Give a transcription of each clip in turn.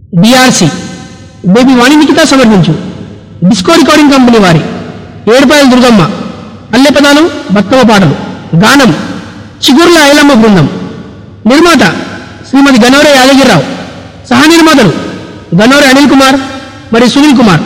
DRC baby వాణినికిత సమర్పించు disco recording company వారి ఏడుపాయల దుర్గమ్మ అల్లె పదాలు బతుకమ్మ పాటలు గానం చిగుర్ల ఐలమ్మ బృందం నిర్మాత శ్రీమతి గనోరే యాదగిరిరావు సహ నిర్మాతలు గనోరే అనిల్ కుమార్ మరియు సునీల్ కుమార్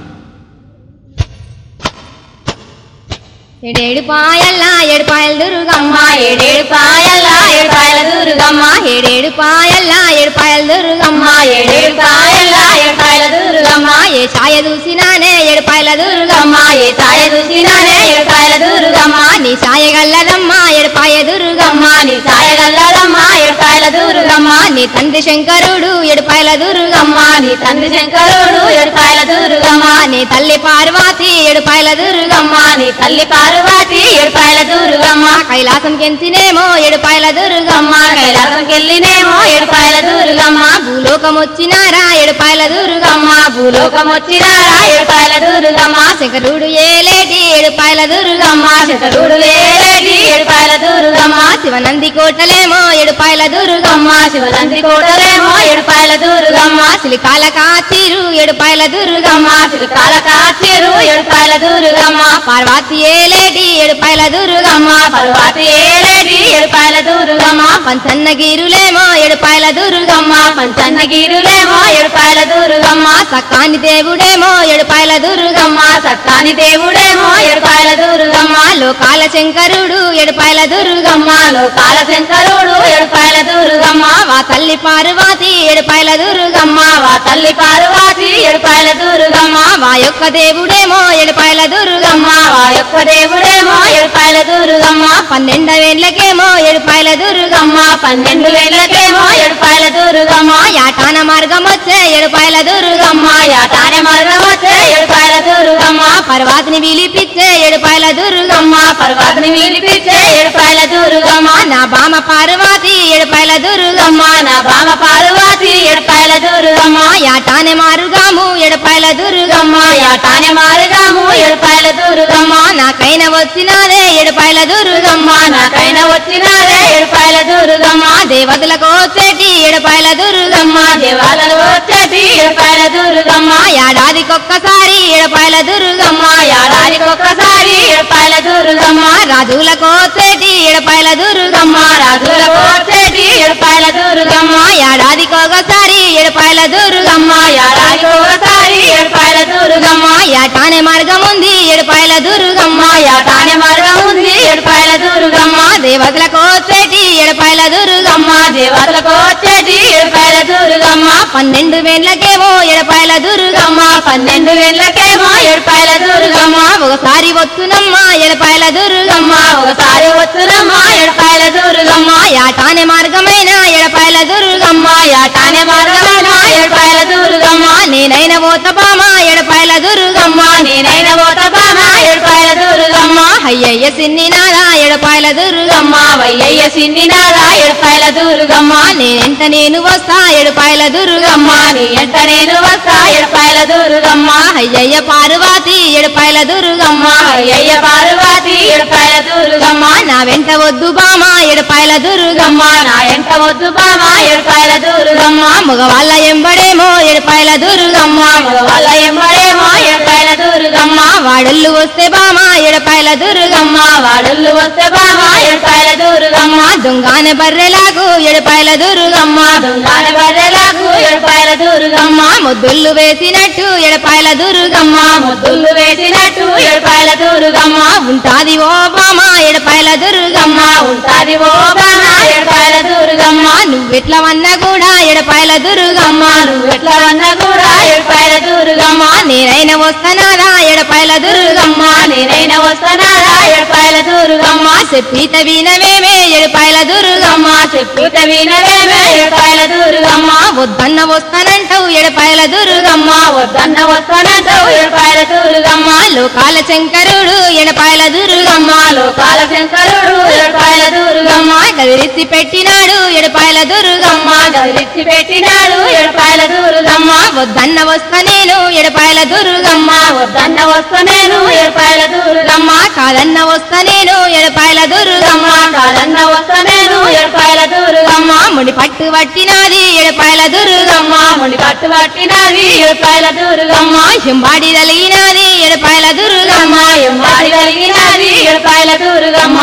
ఏడేడు పాయల్ల ఏడుపాయల దుర్గమ్మ ఏడేడు పాయల్ల ఏడుపాయల దుర్గమ్మ ఏడేడు పాయల్ల ఏడుపాయల దుర్గమ్మ ఏడేడు పాయల్ల ఏడుపాయల దుర్గమ్మ ఏ ఛాయ చూసినానే ఏడుపాయల దుర్గమ్మ ఏ ఛాయ చూసినానే ఏడుపాయల దుర్గమ్మ నీ ఛాయ గల్లదమ్మ ఏడుపాయ దుర్గమ్మ నీ ఛాయ గల్లదమ్మ ఏడుపాయల దుర్గమ్మ నీ తండ్రి శంకరుడు ఏడుపాయల దుర్గమ్మ నీ తండ్రి శంకరుడు ఏడుపాయల దుర్గమ్మ నీ తల్లి పార్వతి ఏడుపాయల దుర్గమ్మ నీ తల్లి పార్వతి ఏడుపాయల దుర్గమ్మ కైలాసం కెంచినేమో ఏడుపాయల దుర్గమ్మ కైలాసం కెళ్ళినేమో ఏడుపాయల దుర్గమ్మ భూలోకం వచ్చినారా ఏడుపాయల దుర్గమ్మ భూలోకం వచ్చినారా ఏడుపాయల దుర్గమ్మ శంకరుడు ఏలేటి ఏడుపాయల దుర్గమ్మ శంకరుడు ఏలేటి ఏడుపాయల దుర్గమ్మ శివనంది కోటలేమో ఏడుపాయల దుర్గమ్మ శివనంది కోటలేమో ఏడుపాయల దుర్గమ్మ సిలికాల కాచిరు ఏడుపాయల దుర్గమ్మ సిలికాల కాచిరు ఏడుపాయల దుర్గమ్మ పార్వతి ఏలేటి ఏడుపాయల దుర్గమ్మ పార్వతి ఏలేటి ఏడుపాయల దుర్గమ్మ పంచన్నగిరులేమో ఏడుపాయల దుర్గమ్మ పంచన్నగిరులేమో ఏడుపాయల దుర్గమ్మ సక్కాని దేవుడేమో ఏడుపాయల దుర్గమ్మ సక్కాని దేవుడేమో ఏడుపాయల దుర్గమ్మ లోకాల శంకరుడు ఏడుపాయల దుర్గమ్మ లోకాల శంకరుడు ఏడుపాయల దుర్గమ్మ వా తల్లి పార్వతి ఏడుపాయల దుర్గమ్మ వా తల్లి పార్వతి ఏడుపాయల దుర్గమ్మ వా యొక్క దేవుడేమో ఏడుపాయల దుర్గమ్మ వా యొక్క దేవుడేమో ఏడుపాయల దుర్గమ్మ పన్నెండు వేళ్ళకేమో ఏడుపాయల దుర్గమ్మ పన్నెండు వేళ్ళకేమో ఏడుపాయల దుర్గమ్మ యాటాన మార్గం వచ్చే ఏడుపాయల దుర్గమ్మ యాటాన మార్గం వచ్చే ఏడుపాయల దుర్గమ్మ పర్వాతిని విలిపిచ్చే ఏడుపాయల దుర్గమ్మ పర్వాతిని విలిపిచ్చే ఏడుపాయల దుర్గమ్మ నా బామ పార్వతి ఏడుపాయల దుర్గమ్మ నా బామ పార్వతి ఏడుపాయల దుర్గమ్మ యాటానే మారుగాము ఏడుపాయల దుర్గమ్మ యాటానే మారుగాము ఏడుపాయల దుర్గమ్మ నాకైన వచ్చినాదే ఏడుపాయల దుర్గమ్మ నాకైన వచ్చినాదే ఏడుపాయల దుర్గమ్మ దేవతలకు వచ్చేటి ఏడుపాయల దుర్గమ్మ దేవాలకు వచ్చేటి ఏడుపాయల దుర్గమ్మ ఏడాదికొక్కసారి ఏడుపాయల దుర్గమ్మ ఏడాదికొక్కసారి ఏడుపాయల దుర్గమ్మ రాజులకు వచ్చేటి ఏడుపాయల దుర్గమ్మ రాజులకు వచ్చేటి ఏడుపాయల దుర్గమ్మ ఏడాదికొకసారి ఏడుపాయల దుర్గమ్మ ఏడాదికొకసారి ఏడుపాయల దుర్గమ్మ ఏటానే మార్గం ఉంది ఏడుపాయల దుర్గమ్మ ఏటానే మార్గం ఉంది ఏడుపాయల దుర్గమ్మ దేవతలకు వచ్చేటి ఏడుపాయల దుర్గమ్మ దేవతలకు వచ్చేటి ఏడుపాయల దుర్గమ్మ పన్నెండు వేళ్ళకేమో ఏడుపాయల దుర్గమ్మ పన్నెండు వేళ్ళకేమో ఏడుపాయల దుర్గమ్మ ఒకసారి వచ్చునమ్మ ఏడుపాయల దుర్గమ్మ ఒకసారి వచ్చునమ్మ ఏడుపాయల దుర్గమ్మ యాటానే మార్గమైన ఏడుపాయల దుర్గమ్మ యాటానే మార్గమైన ఏడుపాయల దుర్గమ్మ నేనైన ఓతబామ ఏడుపాయల దుర్గమ్మ నేనైన ఓతబామ ఏడుపాయల దుర్గమ్మ అయ్యయ్య సిన్ని నాదా ఏడుపాయల దుర్గమ్మ వయ్యయ్య సిన్ని నాదా ఏడుపాయల దుర్గమ్మ నేనెంత నేను వస్తా ఏడుపాయల దుర్గమ్మ నీ ఎంట నేను వస్తా ఏడుపాయల దుర్గమ్మ అయ్యయ్య పార్వతి ఏడుపాయల దుర్గమ్మ అయ్యయ్య పార్వతి ఏడుపాయల దుర్గమ్మ నా వెంట వద్దు బామ ఏడుపాయల దుర్గమ్మ నా వెంట వద్దు బామ ఏడుపాయల దుర్గమ్మ మగవాళ్ళ ఎంబడేమో ఏడుపాయల దుర్గమ్మ మగవాళ్ళ ఎంబడేమో ఏడుపాయల దుర్గమ్మ వాడళ్ళు వస్తే బామ ఏడుపాయల దుర్గమ్మ వాడళ్ళు వస్తే బామ ఏడుపాయల దుర్గమ్మ దొంగానే బర్రెలాగు ఏడుపాయల దుర్గమ్మ దొంగానే బర్రెలాగు ఏడుపాయల దుర్గమ్మ ముద్దుళ్ళు వేసినట్టు ఎడపాయల దుర్గమ్మ ముద్దుళ్ళు వేసినట్టు ఎడపాయల దుర్గమ్మ ఉంటాది ఓ బామ ఎడపాయల దుర్గమ్మ ఉంటాది ఓ బామ ఎడపాయల దుర్గమ్మ నువ్వెట్లా వన్నా కూడా ఎడపాయల దుర్గమ్మ నువ్వెట్లా వన్నా కూడా ఎడపాయల దుర్గమ్మ నేనైనా వస్తానారా ఎడపాయల దుర్గమ్మ నేనైనా వస్తానారా ఎడపాయల దుర్గమ్మ చెప్పిత వినవేమే ఎడపాయల దుర్గమ్మ చెప్పిత వినవేమే ఎడపాయల దుర్గమ్మ వద్దన్న వస్తానంటావు ఎడపాయల దుర్గమ్మ వద్దన్న వస్తానంటావు ఎడపాయల దుర్గమ్మ లోకాల శంకరుడు ఎడపాయల దుర్గమ్మ లోకాల శంకరుడు ఎడపాయల దుర్గమ్మ గదిరిచ్చి పెట్టినాడు ఎడపాయల దుర్గమ్మ గదిరిచ్చి పెట్టినాడు ఎడపాయల దుర్గమ్మ వద్దన్న వస్తా నేను ఎడపాయల దుర్గమ్మ వద్దన్న వస్తా నేను ఎడపాయల దుర్గమ్మ కాదన్న వస్తా నేను ఎడపాయల దుర్గమ్మ కాదన్న వస్తా నేను ఎడపాయల దుర్గమ్మ ముడి పట్టు పట్టినాది ఎడపాయల దుర్గమ్మ మొండి కట్టు పట్టినది ఏడుపాయల దుర్గమ్మ ఎంబాడి తలిగినది ఎడపాయల దుర్గమ్మ ఎంబాడి కలిగినది ఏడుపాయల దుర్గమ్మ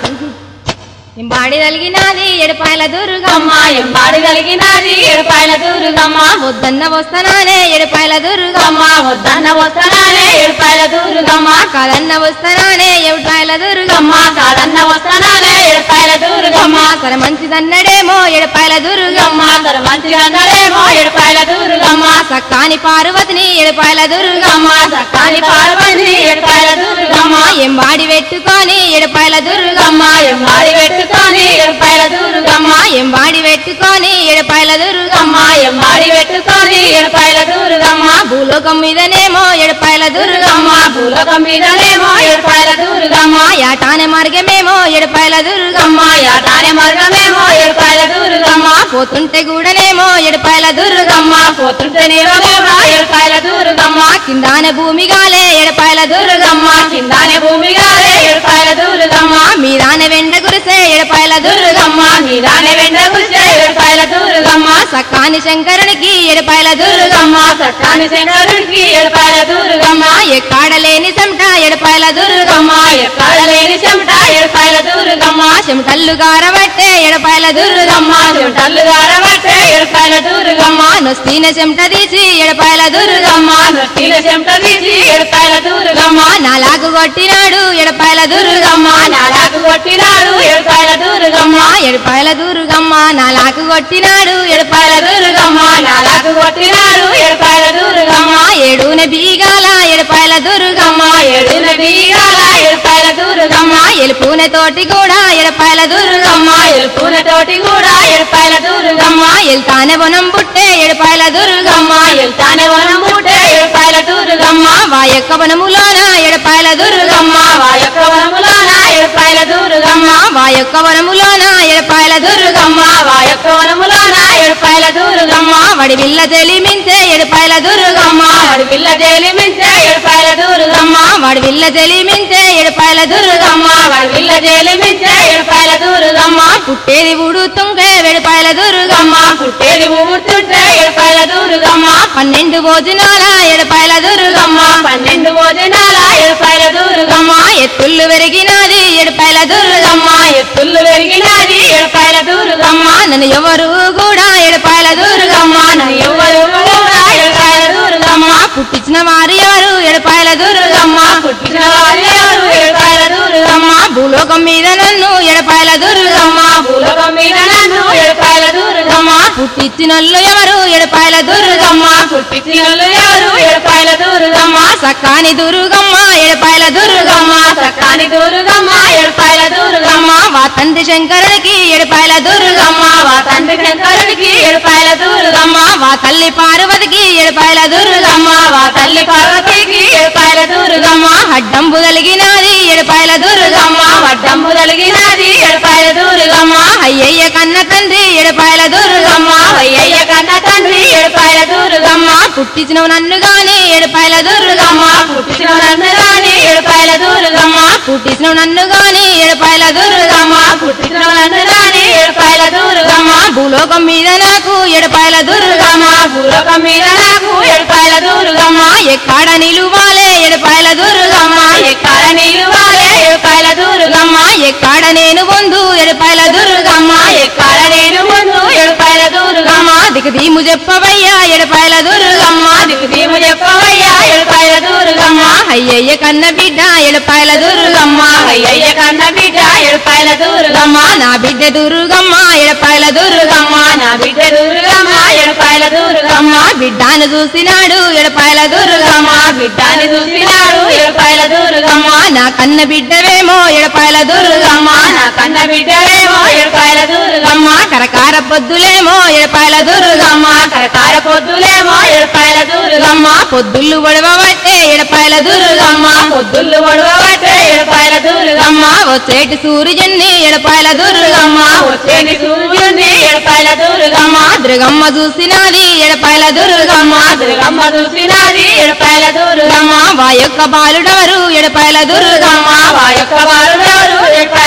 ఎంబాడి తలిగినది ఎడపాయల దుర్గమ్మ అమ్మ ఎంబాడి కలిగినది ఏడుపాయల దుర్గమ్మ వద్దన్న వస్తనానే ఎడపాయల దుర్గమ్మ అమ్మ వద్దన్న వస్తానే ఏడుపాయల దుర్గమ్మ కాదన్న వస్తనానే ఎడపాయల దుర్గమ్మ అమ్మ కాదన్న వస్తానే ఏడుపాయల దుర్గమ్మ సర మంచిదన్నడేమో ఎడపాయల దుర్గమ్మ అమ్మ తన మంచిగా అన్నదేమో ఏడుపాయల దుర్గమ్మ సక్కాని పార్వతిని ఎడపాయల దుర్గమ్మ అమ్మ సక్కాని పార్వతి ఏడుపాయల దుర్గమ్మ ఎంబాడి పెట్టుకొని ఎడపాయల దుర్గమ్మ అమ్మ ఎంబాడి పెట్టుకొని ఏడుపాయల దుర్గమ్మ ఎంబాడి పెట్టుకొని ఎడపాయల దుర్గమ్మ అమ్మ ఎంబాడి పెట్టుకొని ఏడుపాయల దుర్గమ్మ భూలోకం మీదనేమో ఎడపాయల దుర్గమ్మ అమ్మ భూలోకం మీదనేమో ఏడుపాయల దుర్గమ్మ యాటానే మార్గమేమో ఎడపాయల దుర్గమ్మ అమ్మ యాటానే మార్గమేమో ఏడుపాయల దుర్గమ్మ పోతుంటే కూడానేమో ఎడపాయల దుర్గమ్మ అమ్మ పోతుంటే నీలోనేమో ఏడుపాయల దుర్గమ్మ కిందాన భూమి గాలే ఎడపాయల దుర్గమ్మ దుర్గమ్మ కిందానే భూమిగా ఏడుపాయల దుర్గమ్మ మీదాన వెండ గురిసే ఎడపాయల దుర్గమ్మ దుర్గమ్మ నీదానే వెంట కూర్చే ఏడుపాయల దుర్గమ్మ సక్కాని శంకరునికి ఎడపాయల దుర్గమ్మ దుర్గమ్మ సత్యాని శంకరుడికి ఏడుపాయల దుర్గమ్మ ఎక్కాడలేని చెమట ఎడపాయల దుర్గమ్మ దుర్గమ్మ ఎక్కడ లేని చెమట ఏడుపాయల దుర్గమ్మ చెమటల్లు గారబట్టే ఎడపాయల దుర్గమ్మ దుర్గమ్మ చెమటల్లు గారబట్టే ఏడుపాయల దుర్గమ్మ నొస్తీన చెమట తీసి ఎడపాయల దుర్గమ్మ దుర్గమ్మ నొట్టిల చెమట తీసి ఏడుపాయల దుర్గమ్మ నాలాగు కొట్టినాడు ఎడపాయల దుర్గమ్మ దుర్గమ్మ నాలాగు కొట్టినాడు ఏడుపాయల దుర్గమ్మ ఎడపాయల దుర్గమ్మ నాలాగు కొట్టినాడు ఏడుపాయల దుర్గమ్మ నాలాగు కొట్టినాడు ఏడుపాయల దుర్గమ్మ ఏడున బీగాల ఎడపాయల దుర్గమ్మ దుర్గమ్మ ఏడున బీగాల ఏడుపాయల దుర్గమ్మ ఎలుపున తోటి కూడా ఎడపాయల దుర్గమ్మ దుర్గమ్మ ఎలుపున తోటి కూడా ఏడుపాయల దుర్గమ్మ ఎల్తానే వనం పుట్టే ఎడపాయల దుర్గమ్మ దుర్గమ్మ ఎల్తానే వనం బూటే ఏడుపాయల దుర్గమ్మ వా యొక్క వనములోన ఎడపాయల దుర్గమ్మ దుర్గమ్మ వా యొక్క వనములోన ఏడుపాయల దుర్గమ్మ వా యొక్క వనములోన ఎడపాయల దుర్గమ్మ దుర్గమ్మ వా యొక్క వనములోన ఏడుపాయల దుర్గమ్మ వడి బిల్ల తెలిమించే ఎడపాయల దుర్గమ్మ దుర్గమ్మ వాడి పిల్ల జైలు మించే ఏడుపాయల దుర్గమ్మ వాడి బిల్ల తెలిమించే ఎడపాయల దుర్గమ్మ దుర్గమ్మ వాడి పిల్ల జైలు మించే ఏడుపాయల దుర్గమ్మ పుట్టేది ఊడుతుంగే వెడపాయల దుర్గమ్మ దుర్గమ్మ పుట్టేది ఊడుతుంటే ఏడుపాయల దుర్గమ్మ పన్నెండు భోజనాల ఎడపాయల దుర్గమ్మ దుర్గమ్మ పన్నెండు భోజనాల ఏడుపాయల దుర్గమ్మ ఎత్తుళ్ళు పెరిగినది ఎడపాయల దుర్గమ్మ దుర్గమ్మ ఎత్తుళ్ళు పెరిగినది ఏడుపాయల దుర్గమ్మ నన్ను ఎవరు కూడా ఎడపాయల దుర్గమ్మ దుర్గమ్మ నన్ను ఎవరు కూడా ఏడుపాయల దుర్గమ్మ పుట్టించిన వారు ఎవరు ఎడపాయల దుర్గమ్మ దుర్గమ్మ పుట్టిన వారు ఎవరు ఏడుపాయల దుర్గమ్మ భూలోకం మీద నన్ను ఎడపాయల దుర్గమ్మ దుర్గమ్మ భూలోకం మీద నన్ను ఏడుపాయల దుర్గమ్మ పుట్టించినోళ్ళు ఎవరు ఎడపాయల దుర్గమ్మ దుర్గమ్మ పుట్టించినలు ఎవరు ఏడుపాయల దుర్గమ్మ సక్కాని దుర్గమ్మ ఎడపాయల దుర్గమ్మ దుర్గమ్మ సక్కాని దుర్గమ్మ ఏడుపాయల దుర్గమ్మ వా తండ్రి శంకరుడికి ఎడపాయల దుర్గమ్మ దుర్గమ్మ వా తండ్రి శంకరుడికి ఏడుపాయల దుర్గమ్మ వా తల్లి పార్వతికి ఎడపాయల దుర్గమ్మ దుర్గమ్మ వా తల్లి పార్వతికి ఏడుపాయల దుర్గమ్మ అడ్డంబు కలిగినది ఎడపాయల దుర్గమ్మ దుర్గమ్మ వడ్డంబు కలిగినది ఏడుపాయల దుర్గమ్మ అయ్యయ్య కన్న తండ్రి ఎడపాయల దుర్గమ్మ దుర్గమ్మ అయ్యయ్య కన్న తండ్రి ఏడుపాయల దుర్గమ్మ పుట్టించినవు నన్ను గాని ఎడపాయల దుర్గమ్మ దుర్గమ్మ పుట్టిన నన్ను రాని ఏడుపాయల దుర్గమ్మ పుట్టించినవు నన్ను గాని ఎడపాయల దుర్గమ్మ దుర్గమ్మ పుట్టిన నన్ను రాని ఏడుపాయల దుర్గమ్మ భూలోకం మీద నాకు ఎడపాయల దుర్గమ్మ దుర్గమ్మ భూలోకం మీద నాకు ఏడుపాయల దుర్గమ్మ ఎక్కడ నిలువాలే ఎడపాయల దుర్గమ్మ దుర్గమ్మ ఎక్కడ నీళ్ళు వాలే ఏడుపాయల దుర్గమ్మ ఎక్కడ నేను పొందు ఎడపాయల దుర్గమ్మ దుర్గమ్మ ఎక్కడ నేను ముందు ఏడుపాయల దుర్గమ్మ దిక్కు దీము చెప్పవయ్యా ఎడపాయల దుర్గమ్మ దుర్గమ్మ దిక్కు దీము చెప్పవయ్యా ఏడుపాయల దుర్గమ్మ అయ్యయ్య కన్న బిడ్డ ఎడపాయల దుర్గమ్మ దుర్గమ్మ అయ్యయ్య కన్న బిడ్డ ఏడుపాయల దుర్గమ్మ నా బిడ్డ దుర్గమ్మ ఎడపాయల దుర్గమ్మ దుర్గమ్మ నా బిడ్డ దుర్గమ్మ ఏడుపాయల దుర్గమ్మ బిడ్డను చూసినాడు ఎడపాయల దుర్గమ్మ దుర్గమ్మ బిడ్డని చూసినాడు ఏడుపాయల దుర్గమ్మ నా కన్న బిడ్డవేమో ఎడపాయల దుర్గమ్మ దుర్గమ్మ నా కన్న బిడ్డలేమో ఏడుపాయల దుర్గమ్మ కరకార పొద్దులేమో ఎడపాయల దుర్గమ్మ దుర్గమ్మ కరకార పొద్దులేమో ఏడుపాయల దుర్గమ్మ పొద్దుళ్ళు ఒడవబట్టే ఎడపాయల దుర్గమ్మ దుర్గమ్మ పొద్దుళ్ళు ఒడవబట్టే ఏడుపాయల దుర్గమ్మ వచ్చేటి సూర్యుని ఎడపాయల దుర్గమ్మ దుర్గమ్మ వచ్చేది సూర్యుని ఏడుపాయల దుర్గమ్మ దుర్గమ్మ చూసినది ఎడపాయల దుర్గమ్మ దుర్గమ్మ దుర్గమ్మ చూసినది ఏడుపాయల దుర్గమ్మ వా యొక్క బాలుడవరు ఎడపాయల దుర్గమ్మ దుర్గమ్మ వా యొక్క వారు ఏడుపాయల దుర్గమ్మ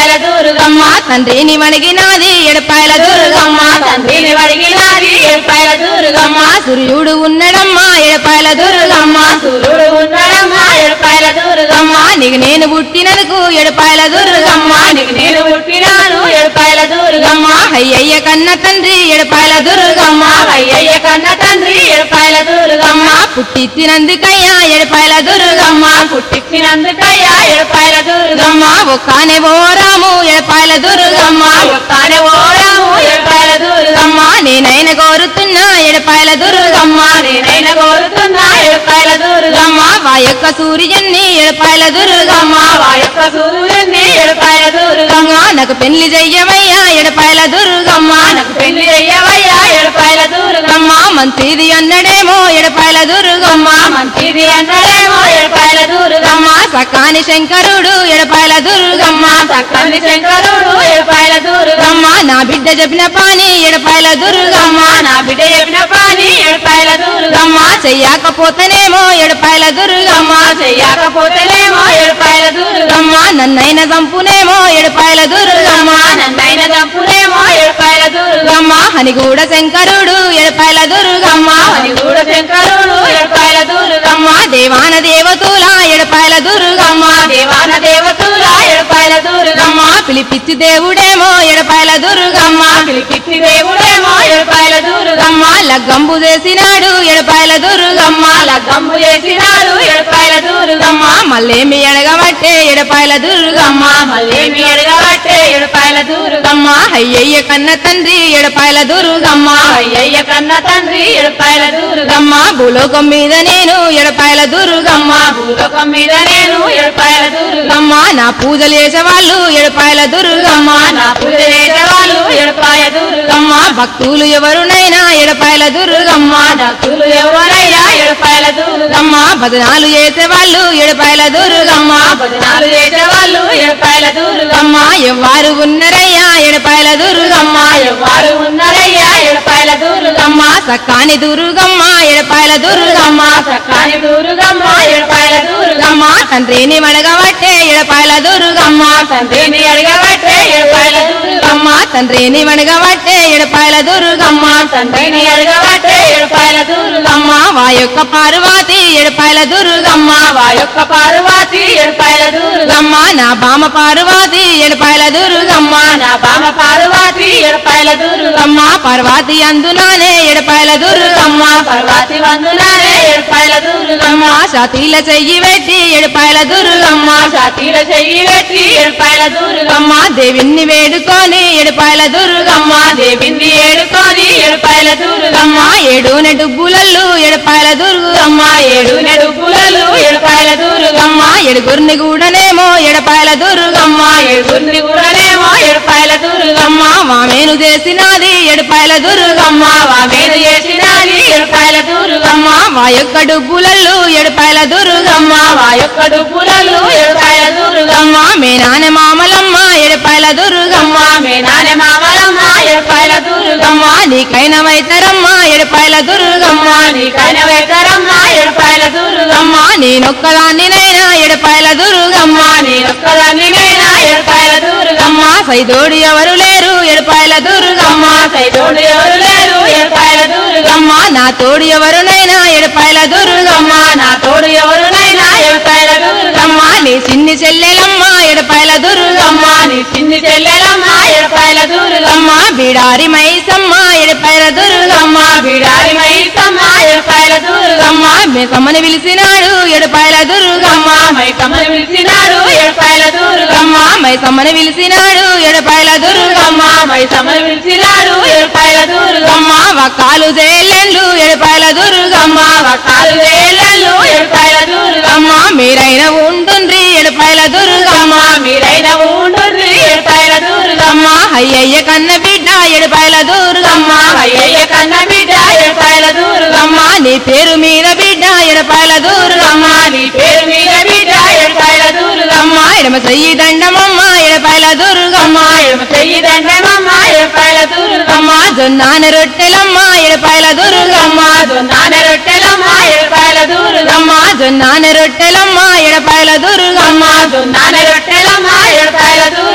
దుర్గమ్మ తండ్రిని వణిగినాది ఎడపాయల దుర్గమ్మ దుర్గమ్మ తండ్రిని వడిగినాది ఏడుపాయల దుర్గమ్మ సూర్యుడు ఉన్నడమ్మా ఎడపాయల దుర్గమ్మ సూర్యుడు ఉన్నాడమ్మ ఏడుపాయల దుర్గమ్మ నీకు నేను పుట్టినందుకు ఎడపాయల దుర్గమ్మ నీకు నేను పుట్టినాను ఏడుపాయల దుర్గమ్మ అయ్యయ్య కన్న తండ్రి ఎడపాయల దుర్గమ్మ అయ్యయ్య కన్న తండ్రి ఏడుపాయల దుర్గమ్మ పుట్టిచ్చినందుకయ్యా ఎడపాయల దుర్గమ్మ పుట్టించినందుకయ్యా ఏడుపాయల దుర్గమ్మ ఒక్కనే ఓరాము ఎడపాయల దుర్గమ్మ ఒక్కనే ఓరాము ఏడుపాయల దుర్గమ్మ నేనైన కోరుతున్నా ఎడపాయల దుర్గమ్మ నేనైనా కోరుతున్నా ఏడుపాయల దుర్గమ్మ వా యొక్క సూర్యుని ఎడపాయల దుర్గమ్మ వా యొక్క సూర్యుని ఏడుపాయల దుర్గమ్మ నాకు పెళ్లి చెయ్యవయ్యా ఎడపాయల దుర్గమ్మ నాకు పెళ్లి అయ్యవయ్యా ఏడుపాయల దుర్గమ్మ మంచిది అన్నడేమో ఎడపాయల దుర్గమ్మ మంచిది అన్నడేమో ఏడుపాయల దుర్గమ్మ సకాని శంకరుడు ఎడపాయల దుర్గమ్మ చక్కని శంకరుడు ఏడుపాయల దుర్గమ్మ నా బిడ్డ చెప్పిన పాని ఎడపాయల దుర్గమ్మ నా బిడ్డ చెప్పిన పని ఏడుపాయల దుర్గమ్మ చెయ్యకపోతేనేమో ఎడపాయల దుర్గమ్మ చెయ్యకపోతేనేమో ఏడుపాయల దుర్గమ్మ నన్నైన చంపునేమో ఎడపాయల దుర్గమ్మ నన్నైన దంపునేమో ఏడుపాయల దుర్గమ్మ దుర్గమ్మ హనిగూడ శంకరుడు ఎడపాయల దుర్గమ్మ అని కూడా శంకరుడు ఏడుపాయల దుర్గమ్మ దేవాన దేవతుల ఎడపాయల దుర్గమ్మ దేవాన దేవతుల ఏడుపాయల దుర్గమ్మ పిలిపిచ్చి దేవుడేమో ఎడపాయల దుర్గమ్మ పిలిపిచ్చి దేవుడేమో ఏడుపాయల దుర్గమ్మ లగ్గంబు చేసినాడు ఎడపాయల దుర్గమ్మ లగ్గమ్ము చేసినాడు ఏడుపాయల దుర్గమ్మ మళ్ళేమి ఎడగబట్టే ఎడపాయల దుర్గమ్మ మళ్ళేమి అడగబట్టే ఏడుపాయల దుర్గమ్మ అయ్యయ్య కన్న తండ్రి ఎడపాయల దుర్గమ్మ అయ్యయ్య కన్న తండ్రి ఏడుపాయల దుర్గమ్మ దుర్గమ్మ భూలోకం మీద నేను ఎడపాయల దుర్గమ్మ భూలోకం మీద నేను ఏడుపాయల దుర్గమ్మ దుర్గమ్మ నా పూజలు చేసేవాళ్ళు ఎడపాయల దుర్గమ్మ నా పూజ చేసేవాళ్ళు ఏడుపాయ దుర్గమ్మ దుర్గమ్మ భక్తులు ఎవరునైనా ఎడపాయల దుర్గమ్మ భక్తులు ఎవరైనా ఏడుపాయల దుర్గమ్మ దుర్గమ్మ భజనాలు చేసేవాళ్ళు ఎడపాయల దుర్గమ్మ భజనాలు చేసేవాళ్ళు ఏడుపాయల దుర్గమ్మ దుర్గమ్మ ఎవ్వారు ఉన్నరయ్యా ఎడపాయల దుర్గమ్మ ఎవరు ఉన్నారయ్యా ఏడుపాయల దుర్గమ్మ దుర్గమ్మ సక్కాని దుర్గమ్మ ఎడపాయల దుర్గమ్మ చక్కని దుర్గమ్మ ఏడుపాయల దుర్గమ్మ దుర్గమ్మ తండ్రిని మడగబట్టే ఎడపాయల దుర్గమ్మ తండ్రిని అడగబట్టే ఏడుపాయల దుర్గమ్మ దుర్గమ్మ తండ్రిని మడగబట్టే ఎడపాయల దుర్గమ్మ తండ్రిని అడగబట్టే ఏడుపాయల దుర్గమ్మ దుర్గమ్మ వా యొక్క పార్వతి ఎడపాయల దుర్గమ్మ వా యొక్క పార్వతి ఏడుపాయల దుర్గమ్మ దుర్గమ్మ నా బామ పార్వతి ఎడపాయల దుర్గమ్మ నా బామ పార్వతి ఏడుపాయల దుర్గమ్మ దుర్గమ్మ పార్వతి అందునానే ఎడపాయల దుర్గమ్మ పార్వతి వందునానే ఏడుపాయల దుర్గమ్మ దుర్గమ్మ సతీల చెయ్యి పెట్టి ఎడపాయల దుర్గమ్మ సాతీల చెయ్యి పెట్టి ఏడుపాయల దుర్గమ్మ దుర్గమ్మ దేవిని వేడుకొని ఎడపాయల దుర్గమ్మ దేవింది ఏడుకొని ఏడుపాయల దుర్గమ్మ దుర్గమ్మ ఏడున డుబ్బులల్లు ఎడపాయల దుర్గమ్మ ఏడు నెడు పులలు ఏడుపాయల దుర్గమ్మ దుర్గమ్మ ఎడుగురిని కూడానేమో ఎడపాయల దుర్గమ్మ ఏడుగురిని కూడానేమో ఏడుపాయల దుర్గమ్మ దుర్గమ్మ వామేను చేసినది ఎడపాయల దుర్గమ్మ వామేను చేసినది ఏడుపాయల దుర్గమ్మ దుర్గమ్మ మా యొక్క డుబ్బులల్లు ఎడపాయల దుర్గమ్మ వా యొక్క డుబ్బులలు ఏడుపాయల దుర్గమ్మ దుర్గమ్మ మే నాన్న మామలమ్మ ఎడపాయల దుర్గమ్మ మే నానే మామలమ్మ ఏడుపాయల దుర్గమ్మ దుర్గమ్మ నీకైన వైతరమ్మ ఎడపాయల దుర్గమ్మ నీకైన వెతరమ్మ ఏడుపాయల దుర్గమ్మ దుర్గమ్మ నేనొక్కదాన్నినైనా ఎడపాయల దుర్గమ్మ నేనొక్కదాన్ని నేనా ఏడుపాయల దుర్గమ్మ దుర్గమ్మ సైదోడు ఎవరు లేరు ఎడపాయల దుర్గమ్మ సైతోడు ఎవరు లేరు ఏడుపాయల దుర్గమ్మ దుర్గమ్మ నా తోడు ఎవరునైనా ఎడపాయల దుర్గమ్మ నా తోడు ఎవరునైనా ఏడుపాయల దుర్గమ్మ దుర్గమ్మ నీ చిన్ని చెల్లెలమ్మ ఎడపాయల దుర్గమ్మ నీ చిన్ని చెల్లెలమ్మ ఏడుపాయల దుర్గమ్మ దుర్గమ్మ బిడారి మైసమ్మ ఎడపాయల దుర్గమ్మ బిడారి మైసమ్మ ఏడుపాయల దుర్గమ్మ దుర్గమ్మ మెసమ్మని పిలిచినాడు ఎడపాయల దుర్గమ్మ మైసమ్మని పిలిచినాడు ఏడుపాయల దుర్గమ్మ దుర్గమ్మ మైసమ్మని పిలిచినాడు ఎడపాయల దుర్గమ్మ మైసమ్మని పిలిచినాడు ఏడుపాయల దుర్గమ్మ దుర్గమ్మ వక్కాలు జైలెండ్లు ఎడపాయల దుర్గమ్మ కాలు వేలలు ఏడుపాయల దుర్గమ్మ దుర్గమ్మ మీరైన ఉంటుండ్రి ఎడపాయల దుర్గమ్మ మీరైన ఉండుర్రి ఏడుపాయల దుర్గమ్మ దుర్గమ్మ అయ్యయ్య కన్న బిడ్డ ఎడపాయల దుర్గమ్మ అయ్యయ్య కన్న బిడ్డ ఏడుపాయల దుర్గమ్మ దుర్గమ్మ నీ పేరు మీద బిడ్డ ఎడపాయల దుర్గమ్మ నీ పేరు మీద బిడ్డ ఏడుపాయల దుర్గమ్మ దుర్గమ్మ ఎడమ చెయ్యి దండమమ్మ ఎడపాయల దుర్గమ్మ ఎడమ చెయ్యి దండమమ్మ ఏడుపాయల దుర్గమ్మ దుర్గమ్మ జొన్నాన రొట్టెలమ్మ ఎడపాయల దుర్గమ్మ నాన్న రొట్టెలమ్మ ఏడుపాయల దుర్గమ్మ దుర్గమ్మ జొన్నాన రొట్టెలమ్మ ఎడపాయల దుర్గమ్మ నాన్న రొట్టెలమ్మ ఏడుపాయల దుర్గమ్మ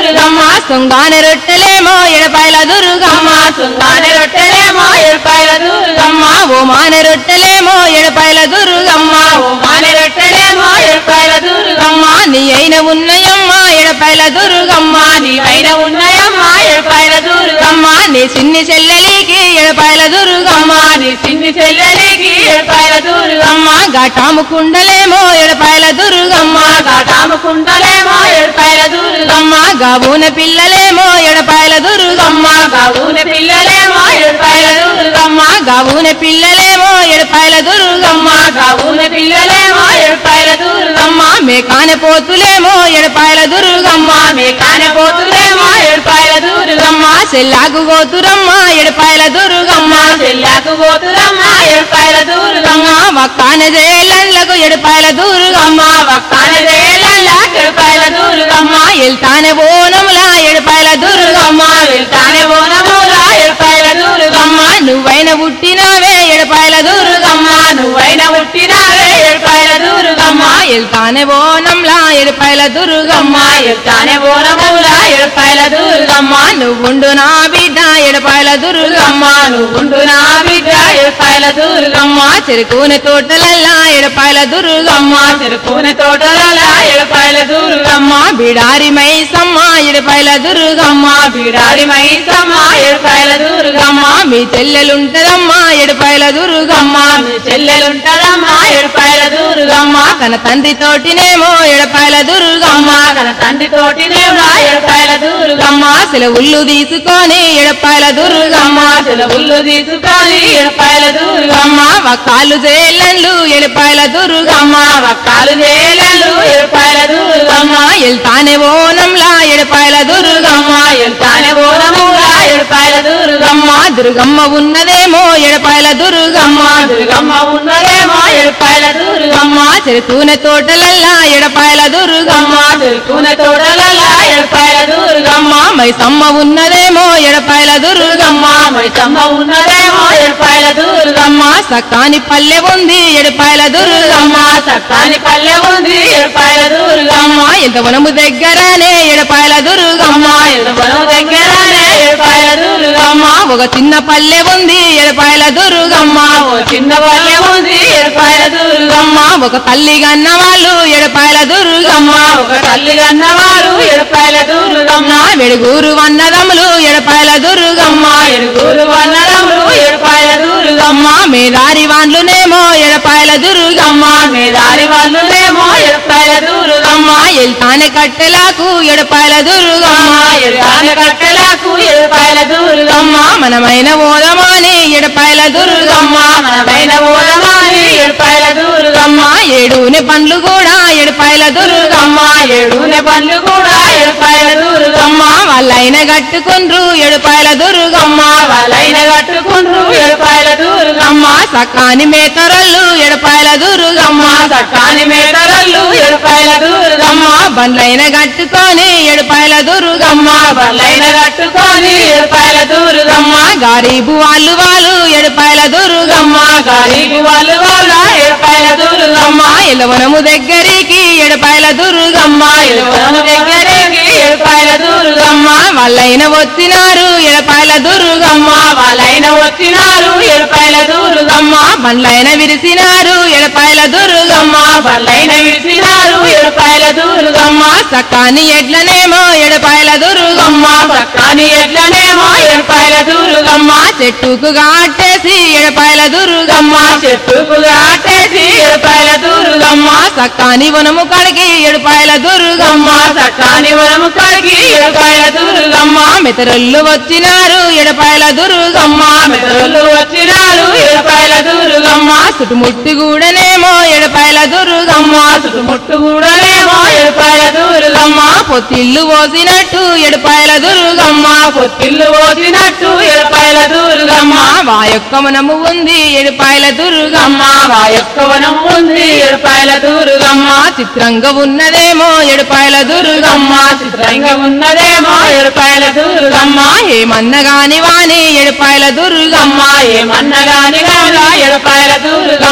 దుర్గమ్మ సొంగాన రొట్టెలేమో ఎడపాయల దుర్గమ్మ సుందాని రొట్టెలేమో ఏడుపాయల దుర్గమ్మ ఓ మాన రొట్టెలేమో ఎడపాయల దుర్గమ్మ ఓ మాని రొట్టెలేమో ఏడుపాయల దుర్గమ్మ నీ అయిన ఉన్నయమ్మ ఎడపాయల దుర్గమ్మ నీవైన ఉన్నాయమ్మ ఏడుపాయల దుర్గమ్మ నీ చిన్ని చెల్లెలికి ఎడపాయల దుర్గమ్మ నీ చిన్ని చెల్లెలికి ఏడుపాయల దుర్గమ్మ ఘటాము కుండలేమో ఎడపాయల దుర్గమ్మ కాటాము కుండలేమో ఏడుపాయల దుర్గమ్మ గాబూన పిల్లలేమో ఎడపాయల దుర్గమ్మ గౌన పిల్లలేమో ఏడుపాయల దుర్గమ్మ గాబూన పిల్లలేమో ఎడపాయల దుర్గమ్మ గౌన పిల్లలేమో ఏడుపాయల దుర్గమ్మ మేకాన పోతులేమో ఎడపాయల దుర్గమ్మ మీ కానపోతులేమో ఏడుపాయల దుర్గమ్మ సెల్లాగు గోతురమ్మ ఎడపాయల దుర్గమ్మ చెల్లాకు పోతురమ్మ ఏడుపాయల దుర్గమ్మ వక్కాన జేలన్లకు ఎడపాయల దుర్గమ్మ వక్కాన దేలల్లా ఏడుపాయల దుర్గమ్మ ఎల్తానే బోనములా ఎడపాయల దుర్గమ్మ వెళ్తానే బోనముల ఏడుపాయల దుర్గమ్మ నువ్వైన పుట్టినవే ఎడపాయల దుర్గమ్మ నువ్వైన పుట్టినావే ఏడుపాయల దుర్గమ్మ ఎల్తానే బోనంలా ఎడపాయల దుర్గమ్మ ఎత్తానే బోనముల ఏడుపాయల దుర్గమ్మ నువ్వుండు నా బిడ్డ ఎడపాయల దుర్గమ్మ నువ్వుండు నా బిడ్డ ఏడుపాయల దుర్గమ్మ చెరుకుని తోటలల్లా ఎడపాయల దుర్గమ్మ చెరుకునే తోటల ఏడుపాయల దుర్గమ్మ బిడారి మైసమ్మ ఎడపాయల దుర్గమ్మ బిడారి మైసమ్మ ఏడుపాయల దుర్గమ్మ మీ చెల్లెలుంటదమ్మా ఎడపాయల దుర్గమ్మ మీ చెల్లెలుంటదమ్మా ఏడుపాయల దుర్గమ్మ తన తండ్రి తోటినేమో ఎడపాయల దుర్గమ్మ తన తండ్రి తోటినే ఏడుపాయల దుర్గమ్మ సెలవుళ్ళు తీసుకొని ఎడపాయల దుర్గమ్మ సెలవుళ్ళు తీసుకొని ఏడుపాయల దుర్గమ్మ వక్కాలు జేలన్లు ఎడపాయల దుర్గమ్మ వక్కాలు నేలలు ఏడుపాయల దుర్గమ్మ ఎల్తానే ఓనంలా ఎడపాయల దుర్గమ్మ ఎంతానే బోనముగా ఏడుపాయల దుర్గమ్మ దుర్గమ్మ ఉన్నదేమో ఎడపాయల దుర్గమ్మ దుర్గమ్మ ఉన్నదేమో ఏడుపాయల దుర్గమ్మ చెరుకునే తోటలల్లా ఎడపాయల దుర్గమ్మ చెరుకునే తోటల ఏడుపాయల దుర్గమ్మ మైసమ్మ ఉన్నదేమో ఎడపాయల దుర్గమ్మ మైసమ్మ ఉన్నదేమో ఏడుపాయల దుర్గమ్మ సకాని పల్లె ఉంది ఎడపాయల దుర్గమ్మ సత్తాని పల్లె ఉంది ఏడుపాయల దుర్గమ్మ ఎంత వనము దగ్గరనే ఎడపాయల దుర్గమ్మ పొలం దగ్గరనే ఏడుపాయల దుర్గమ్మ ఒక చిన్న పల్లె ఉంది ఎడపాయల దుర్గమ్మ ఓ చిన్న పల్లె ఉంది ఏడుపాయల దుర్గమ్మ ఒక తల్లి గన్న వాళ్ళు ఎడపాయల దుర్గమ్మ ఒక తల్లి కన్నవారు ఏడుపాయల దుర్గమ్మ వెడుగూరు వన్నదములు ఎడపాయల దుర్గమ్మ ఎరుగురు వనరములు ఏడుపాయల దుర్గమ్మ మేదారి వాన్లునేమో ఎడపాయల దుర్గమ్మ మేదారి వాళ్ళునేమో ఏడుపాయల దుర్గమ్మ ఎల్తానే కట్టెలకు ఎడపాయల దుర్గమ్మ ఎరుగాన కట్టెలకు ఏడుపాయల దుర్గమ్మ మనమైన ఓదమాని ఎడపాయల దుర్గమ్మ మనమైన ఓడమాని ఏడుపాయల దుర్గమ్మ ఏడుని పండ్లు కూడా ఎడపాయల దుర్గమ్మ ఏడునే పనులు కూడా ఏడుపాయల దుర్గమ్మ వాళ్ళైన కట్టుకుండ్రు ఎడపాయల దుర్గమ్మ వాళ్ళైన కట్టుకుండ్రు ఏడుపాయల దుర్గమ్మ సకాని మేతరళ్ళు ఎడపాయల దుర్గమ్మ సక్కాని మేటరల్లు ఏడుపాయల దుర్గమ్మ బండ్లైన కట్టుకొని ఎడపాయల దుర్గమ్మ బల్లైన కట్టుకొని ఏడుపాయల దుర్గమ్మ గారీబు వాళ్ళు వాళ్ళు ఎడపాయల దుర్గమ్మ గరీబు వాళ్ళు వాళ్ళ ఏడుపాయల దుర్గమ్మ ఎలవనము దగ్గరికి ఎడపాయల దుర్గమ్మ ఎలువరం దగ్గరికి ఏడుపాయల దుర్గమ్మ వాళ్ళైన వచ్చినారు ఎడపాయల దుర్గమ్మ వాళ్ళైన వచ్చినారు ఏడుపాయల దుర్గమ్మ బండ్లైన విరిసినారు ఎడపాయల దుర్గమ్మ బల్లైన విడిచినారు ఏడుపాయల దుర్గమ్మ సకాని ఎడ్లనేమో ఎడపాయల దుర్గమ్మ పక్కని ఎట్లనేమో ఏడుపాయల దుర్గమ్మ చెట్టుకు గాటేసి ఎడపాయల దుర్గమ్మ చెట్టుకు కాటేసి ఏడుపాయల దుర్గమ్మ సకాని వనము కడిగి ఎడపాయల దుర్గమ్మ సక్కాని వరము కడిగి ఏడుపాయల దుర్గమ్మ మెతరొల్లు వచ్చినారు ఎడపాయల దుర్గమ్మ మెదళ్ళు వచ్చినారు ఏడుపాయల దుర్గమ్మ చుట్టుముట్టి కూడానేమో ఎడపాయల దుర్గమ్మ చుట్టుముట్టు కూడానేమో ఏడుపాయల దుర్గమ్మ పొత్తిల్లు పోసినట్టు ఎడపాయల దుర్గమ్మ పొత్తిల్లు పోసినట్టు ఏడుపాయల దుర్గమ్మ మా యొక్క మనము ఉంది ఎడపాయల దుర్గమ్మ మా యొక్క వనం ఉంది ఏడుపాయల దుర్గమ్మ చిత్రంగా ఉన్నదేమో ఎడపాయల దుర్గమ్మ చిత్రంగా ఉన్నదేమో ఏడుపాయల దుర్గమ్మ ఏమన్నగాని వాని ఎడపాయల దుర్గమ్మ ఏమన్నగాని గాగా ఏడుపాయల దుర్గమ్మ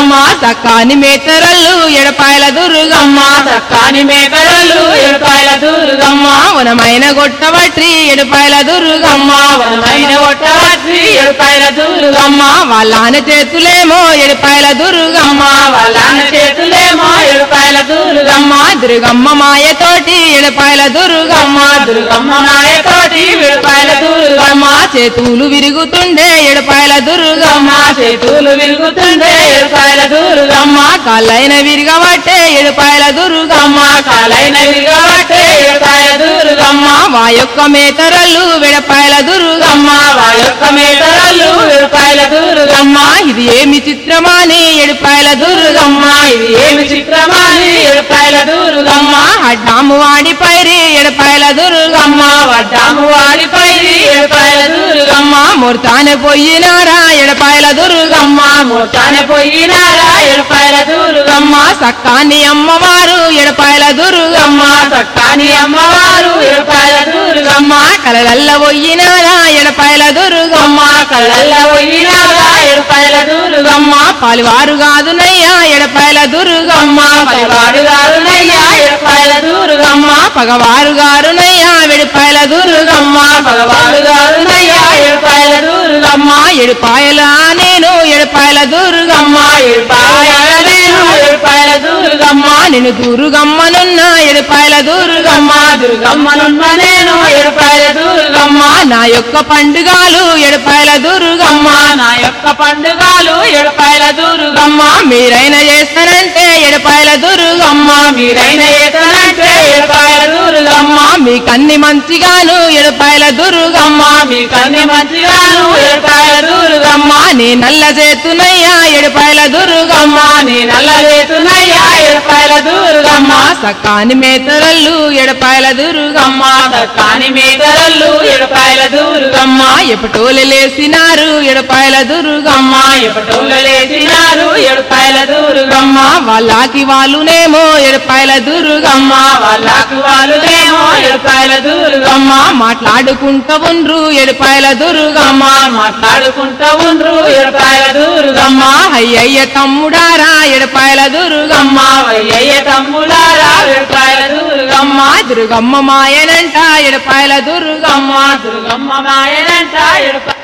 దుర్గమ్మ చక్కాని మేతరల్లు ఎడపాయల దుర్గమ్మ చక్కాని మేతరల్లు ఎడపాయల దుర్గమ్మ వనమైన గొట్టవట్రి ఎడపాయల దుర్గమ్మ వనమైన గొట్టవట్రి ఎడపాయల దుర్గమ్మ వాళ్ళాన చేతులేమో ఎడపాయల దుర్గమ్మ వాళ్ళాన చేతులేమో ఎడపాయల దుర్గమ్మ దుర్గమ్మ మాయతోటి ఎడపాయల దుర్గమ్మ దుర్గమ్మ మాయతోటి ఎడపాయల దుర్గమ్మ చేతులు విరుగుతుండే ఎడపాయల దుర్గమ్మ చేతులు విరుగుతుండే ఎడపాయల దుర్గమ్మ కాళ్ళైన విరగబట్టే ఎడపాయల దుర్గమ్మ కాళ్ళైన విరగబట్టే ఎడపాయల దుర్గమ్మ వాయొక్క మేతరల్లు వెడపాయల దుర్గమ్మ వాయొక్క మేతరల్లు వెడపాయల దుర్గమ్మ ఇది ఏమి చిత్రమాని ఎడపాయల దుర్గమ్మ ఇది ఏమి చిత్రమాని ఎడపాయల దుర్గమ్మ అడ్డాము వాడి పైరి ఎడపాయల దుర్గమ్మ వడ్డాము వాడి పైరి ఎడపాయల దుర్గమ్మ మూర్తానే పోయినారా ఎడపాయల దుర్గమ్మ మూర్తానే పోయినారా ఎడపాయల దుర్గమ్మ సక్కాని అమ్మవారు ఎడపాయల దుర్గమ్మ సక్కాని అమ్మవారు ఎడపాయల దుర్గమ్మ కలలల్ల పోయినారా ఎడపాయల దుర్గమ్మ కలల్ల పోయినారా ఎడపాయల దుర్గమ్మ పాలివారు కాదునయ్యా ఎడపాయల దుర్గమ్మ పలివారు కాదునయ్యా ఎడపాయల దుర్గమ్మ పగవారు గారునయ్యా వెడిపాయల దుర్గమ్మ పగవారు గారునయ్యా ఎడపాయల దుర్గమ్మ ఎడిపాయల నేను ఎడపాయల దుర్గమ్మ ఎడిపాయల నేను ఎడపాయల దుర్గమ్మ నేను దుర్గమ్మనున్న ఎడపాయల దుర్గమ్మ దుర్గమ్మనున్న నేను ఎడపాయల దుర్గమ్మ నా యొక్క పండుగలు ఎడపాయల దుర్గమ్మ నా యొక్క పండుగలు ఎడపాయల దుర్గమ్మ మీరైన చేస్తానంటే ఎడపాయల దుర్గమ్మ మీరైన చేస్తానంటే ఎడపాయల దుర్గమ్మ మీ కన్ని మంచిగాను ఎడపాయల దుర్గమ్మ మీ కన్ని మంచిగాను ఎడపాయల దుర్గమ్మ నీ నల్ల చేతునయ్యా ఎడపాయల దుర్గమ్మ నీ నల్ల చేతునయ్యా ఎడపాయల దుర్గమ్మ సక్కాని మేతరల్లు ఎడపాయల దుర్గమ్మ సక్కాని మేతరల్లు ఎడపాయల దుర్గమ్మ ఎపటోలు లేసినారు ఎడపాయల దుర్గమ్మ ఎపటోలు లేసినారు ఎడపాయల దుర్గమ్మ వాళ్ళకి వాళ్ళునేమో ఎడపాయల దుర్గమ్మ వాళ్ళకి వాళ్ళునేమో ఎడపాయల దుర్గమ్మ మాట్లాడుకుంటా ఉండ్రు ఎడపాయల దుర్గమ్మ మాట్లాడుకుంటా ఉండ్రు ఎడపాయల దుర్గమ్మ అయ్యయ్య తమ్ముడారా ఎడపాయల దుర్గమ్మ అయ్యయ్య తమ్ముడారా ఎడపాయల దుర్గమ్మ దుర్గమ్మ మాయనంట ఎడపాయల దుర్గమ్మ దుర్గమ్మ మాయనంట ఎడపాయల